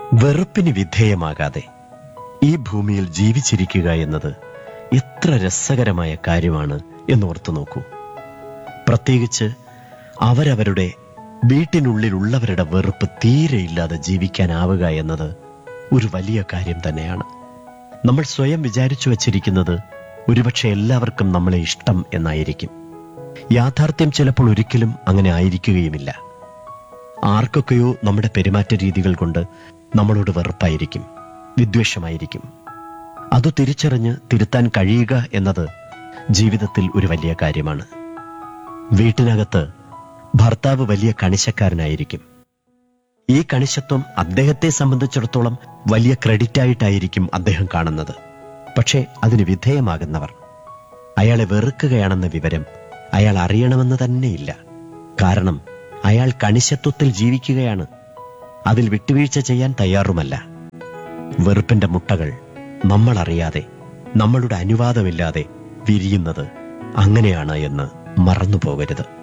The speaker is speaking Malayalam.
വെറുപ്പിന് വിധേയമാകാതെ ഈ ഭൂമിയിൽ ജീവിച്ചിരിക്കുക എന്നത് എത്ര രസകരമായ കാര്യമാണ് എന്നോർത്തു നോക്കൂ പ്രത്യേകിച്ച് അവരവരുടെ വീട്ടിനുള്ളിലുള്ളവരുടെ വെറുപ്പ് തീരെയില്ലാതെ ജീവിക്കാനാവുക എന്നത് ഒരു വലിയ കാര്യം തന്നെയാണ് നമ്മൾ സ്വയം വിചാരിച്ചു വച്ചിരിക്കുന്നത് ഒരുപക്ഷെ എല്ലാവർക്കും നമ്മളെ ഇഷ്ടം എന്നായിരിക്കും യാഥാർത്ഥ്യം ചിലപ്പോൾ ഒരിക്കലും അങ്ങനെ ആയിരിക്കുകയുമില്ല ആർക്കൊക്കെയോ നമ്മുടെ പെരുമാറ്റ രീതികൾ കൊണ്ട് നമ്മളോട് വെറുപ്പായിരിക്കും വിദ്വേഷമായിരിക്കും അത് തിരിച്ചറിഞ്ഞ് തിരുത്താൻ കഴിയുക എന്നത് ജീവിതത്തിൽ ഒരു വലിയ കാര്യമാണ് വീട്ടിനകത്ത് ഭർത്താവ് വലിയ കണിശക്കാരനായിരിക്കും ഈ കണിശത്വം അദ്ദേഹത്തെ സംബന്ധിച്ചിടത്തോളം വലിയ ക്രെഡിറ്റ് ആയിട്ടായിരിക്കും അദ്ദേഹം കാണുന്നത് പക്ഷേ അതിന് വിധേയമാകുന്നവർ അയാളെ വെറുക്കുകയാണെന്ന വിവരം അയാൾ അറിയണമെന്ന് തന്നെയില്ല കാരണം അയാൾ കണിശത്വത്തിൽ ജീവിക്കുകയാണ് അതിൽ വിട്ടുവീഴ്ച ചെയ്യാൻ തയ്യാറുമല്ല വെറുപ്പിന്റെ മുട്ടകൾ നമ്മൾ അറിയാതെ നമ്മളുടെ അനുവാദമില്ലാതെ വിരിയുന്നത് അങ്ങനെയാണ് എന്ന് മറന്നു പോകരുത്